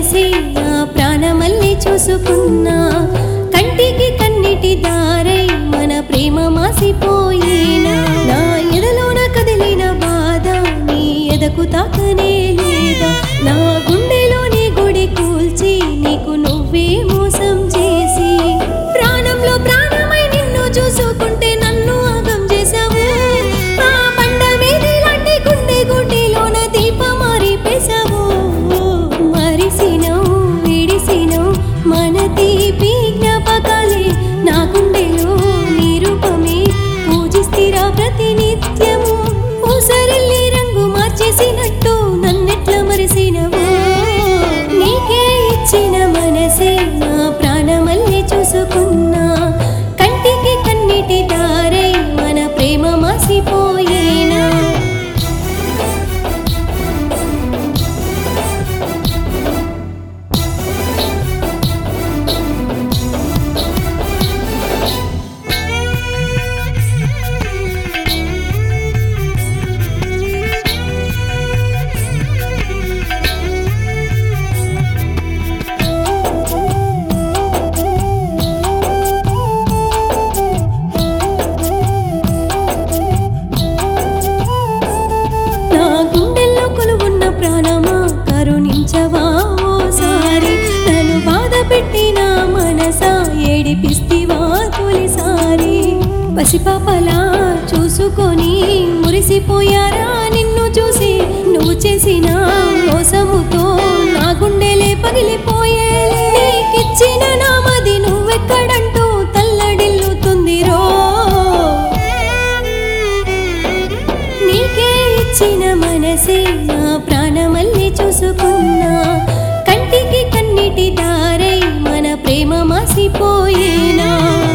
మనసే నా ప్రాణమల్లి చూసుకున్నా కంటికి కన్నిటి దారై మన ప్రేమ మాసిపోయేనా నా ఎదలోన కదిలిన బాధ నీ ఎదకు తాకనే లేదా నా గుండెలోని గుడి కూల్చి నీకు నువ్వే మోసం చేసి ప్రాణంలో ప్రాణమై నిన్ను చూసుకుంటే నన్ను ఆగం చేసావు ఆ బండ మీది లాంటి గుండె గుండెలోన దీపం మారిపేశావు మరిసినవు విడిసినవు మన తీపి జ్ఞాపకాలే నా గుండెలో నీ రూపమే పూజిస్తిరా ప్రతినిత్యము ఊసరెల్లి రంగు మార్చేసినట్టు నన్నెట్ల మరిసినవు నీకే ఇచ్చిన మనసే నా ప్రాణమల్లి చూసుకున్నా కంటికి కన్నిటి దారై మన ప్రేమ మాసిపోయేనా నా గుండెల్లో కొలువున్న ప్రాణమా కరుణించవా ఓసారి నన్ను బాధ పెట్టిన మనసా ఏడిపిస్తివా తొలిసారి పసిపాపలా చూసుకొని మురిసిపోయారా నిన్ను చూసి నువ్వు చేసిన మోసముతో నా గుండెలే పగిలిపోయే నీకిచ్చిన నామది నువ్వెక్కడంటూ తల్లడిల్లుతుంది రో నీకే ఇచ్చిన మనసే నా ప్రాణమల్లి చూసుకున్నా కంటికి కన్నిటి దారై మన ప్రేమ మాసిపోయేనా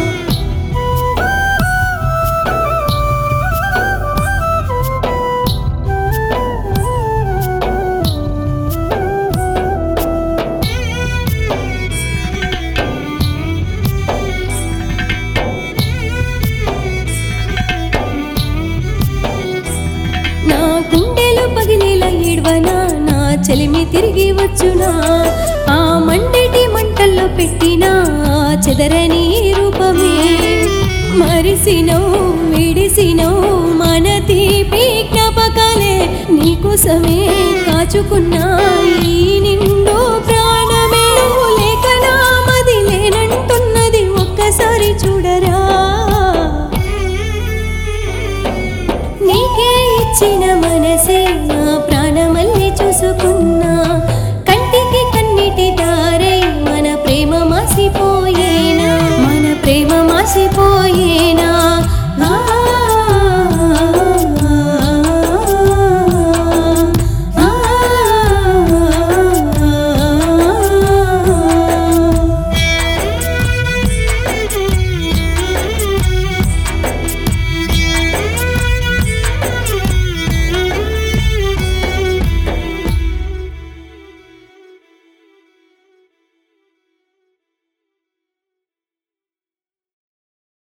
నా గుండెలు పగిలేలా ఏడ్వనా నా చెలిమి తిరిగి వచ్చునా ఆ మండటి మంటల్లో పెట్టిన ఆ చెదరని రూపమే మరిసినో విడిసినో మన తీపి జ్ఞాపకాలే నీకోసమే కాచుకున్నా ఈ నిండు ప్రాణమే నువ్వు లేక నా మది లేనంటున్నది ఒక్కసారి చూడరా నీకే ఇచ్చిన మనసే